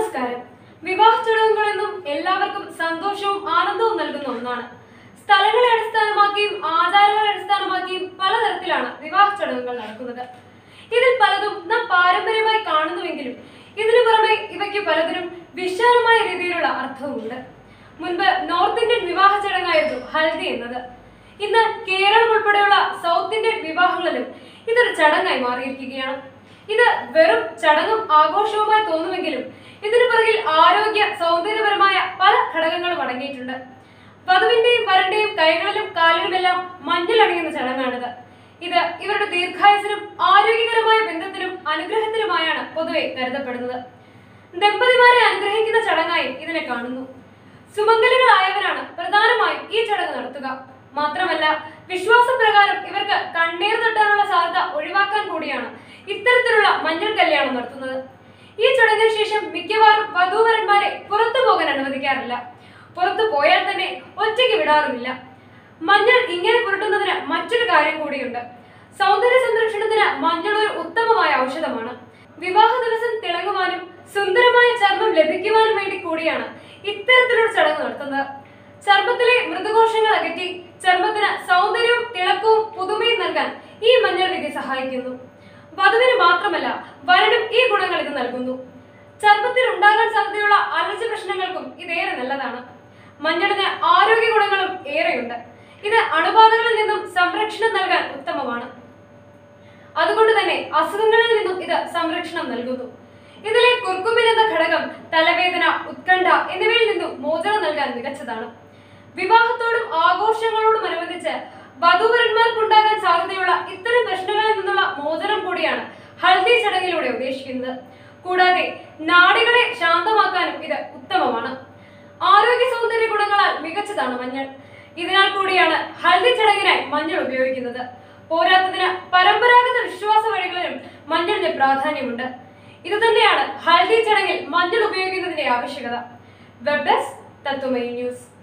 നമസ്കാരം വിവാഹ ചടങ്ങുകൾ എന്നും എല്ലാവർക്കും സന്തോഷവും ആനന്ദവും നൽകുന്ന ഒന്നാണ് സ്ഥലങ്ങളെ അടിസ്ഥാനമാക്കിയും ആചാരങ്ങളെ അടിസ്ഥാനമാക്കിയും പലതരത്തിലാണ് വിവാഹ ചടങ്ങുകൾ നടക്കുന്നത് ഇതിൽ പലതും നാം പാരമ്പര്യമായി കാണുന്നുവെങ്കിലും ഇതിനു പുറമെ ഇവയ്ക്ക് പലതിനും വിശാലമായ രീതിയിലുള്ള അർത്ഥവുമുണ്ട് മുൻപ് നോർത്ത് ഇന്ത്യൻ വിവാഹ ചടങ്ങായിരുന്നു ഹൽദി എന്നത് ഇന്ന് കേരളം ഉൾപ്പെടെയുള്ള സൗത്ത് ഇന്ത്യൻ വിവാഹങ്ങളിലും ഇതൊരു ചടങ്ങായി മാറിയിരിക്കുകയാണ് ഇത് വെറും ചടങ്ങും ആഘോഷവുമായി തോന്നുമെങ്കിലും ഇതിനു പുറകിൽ ആരോഗ്യ സൗന്ദര്യപരമായ പല ഘടകങ്ങളും അടങ്ങിയിട്ടുണ്ട് വധുവിന്റെയും വരന്റെയും കൈകളിലും കാലിലുമെല്ലാം മഞ്ഞൾ അണിയുന്ന ചടങ്ങാണിത് ഇത് ഇവരുടെ ദീർഘായുസിനും ആരോഗ്യകരമായ ബന്ധത്തിനും അനുഗ്രഹത്തിനുമായാണ് പൊതുവെ കരുതപ്പെടുന്നത് ദമ്പതിമാരെ അനുഗ്രഹിക്കുന്ന ചടങ്ങായി ഇതിനെ കാണുന്നു സുമംഗലികളായവരാണ് പ്രധാനമായും ഈ ചടങ്ങ് നടത്തുക മാത്രമല്ല വിശ്വാസപ്രകാരം ഇവർക്ക് കണ്ണീർ തട്ടാനുള്ള സാധ്യത ഒഴിവാക്കാൻ കൂടിയാണ് ഇത്തരത്തിലുള്ള മഞ്ഞൾ കല്യാണം നടത്തുന്നത് ഈ ചടങ്ങിന് ശേഷം മിക്കവാറും വധൂവരന്മാരെ പുറത്തു പോകാൻ അനുവദിക്കാറില്ല പുറത്തു പോയാൽ തന്നെ ഒറ്റയ്ക്ക് വിടാറുമില്ല മഞ്ഞൾ ഇങ്ങനെ പുരട്ടുന്നതിന് മറ്റൊരു കാര്യം കൂടിയുണ്ട് സൗന്ദര്യ സംരക്ഷണത്തിന് മഞ്ഞൾ ഒരു ഉത്തമമായ ഔഷധമാണ് വിവാഹ ദിവസം തിളങ്ങുവാനും സുന്ദരമായ ചർമ്മം ലഭിക്കുവാനും വേണ്ടി കൂടിയാണ് ഇത്തരത്തിലൊരു ചടങ്ങ് നടത്തുന്നത് ചർമ്മത്തിലെ മൃദുകോശങ്ങൾ അകറ്റി ചർമ്മത്തിന് സൗന്ദര്യവും തിളക്കവും പുതുമയും നൽകാൻ ഈ മഞ്ഞൾ വിധി സഹായിക്കുന്നു വധുവിന് മാത്രമല്ല വരനും ഈ ഗുണങ്ങൾ ഇത് നൽകുന്നു ചർമ്മത്തിൽ ഉണ്ടാകാൻ സാധ്യതയുള്ള അലർജി പ്രശ്നങ്ങൾക്കും ഇതേറെ നല്ലതാണ് മഞ്ഞളിന് ആരോഗ്യ ഗുണങ്ങളും ഏറെയുണ്ട് ഇത് അണുബാധകളിൽ നിന്നും സംരക്ഷണം നൽകാൻ ഉത്തമമാണ് അതുകൊണ്ട് തന്നെ അസുഖങ്ങളിൽ നിന്നും ഇത് സംരക്ഷണം നൽകുന്നു ഇതിലെ കുർക്കുമിൻ എന്ന ഘടകം തലവേദന ഉത്കണ്ഠ എന്നിവയിൽ നിന്നും മോചനം നൽകാൻ മികച്ചതാണ് വിവാഹത്തോടും ആഘോഷങ്ങളോടും അനുബന്ധിച്ച് വധുവരന്മാർക്കുണ്ടാകാൻ സാധ്യതയുള്ള ഇത്തരം പ്രശ്നങ്ങളിൽ നിന്നുള്ള മോചനം കൂടിയാണ് ഹൽദി ചടങ്ങിലൂടെ ഉദ്ദേശിക്കുന്നത് കൂടാതെ നാടികളെ ശാന്തമാക്കാനും ഇത് ഉത്തമമാണ് ആരോഗ്യ സൗന്ദര്യ ഗുണങ്ങളാൽ മികച്ചതാണ് മഞ്ഞൾ ഇതിനാൽ കൂടിയാണ് ഹൽദി ചടങ്ങിനായി മഞ്ഞൾ ഉപയോഗിക്കുന്നത് പോരാത്തതിന് പരമ്പരാഗത വിശ്വാസ വഴികളിലും മഞ്ഞളിന് പ്രാധാന്യമുണ്ട് ഇത് തന്നെയാണ് ഹൽദി ചടങ്ങിൽ മഞ്ഞൾ ഉപയോഗിക്കുന്നതിന്റെ ആവശ്യകത വെബ് ഡെസ്ക് തത്വമയി ന്യൂസ്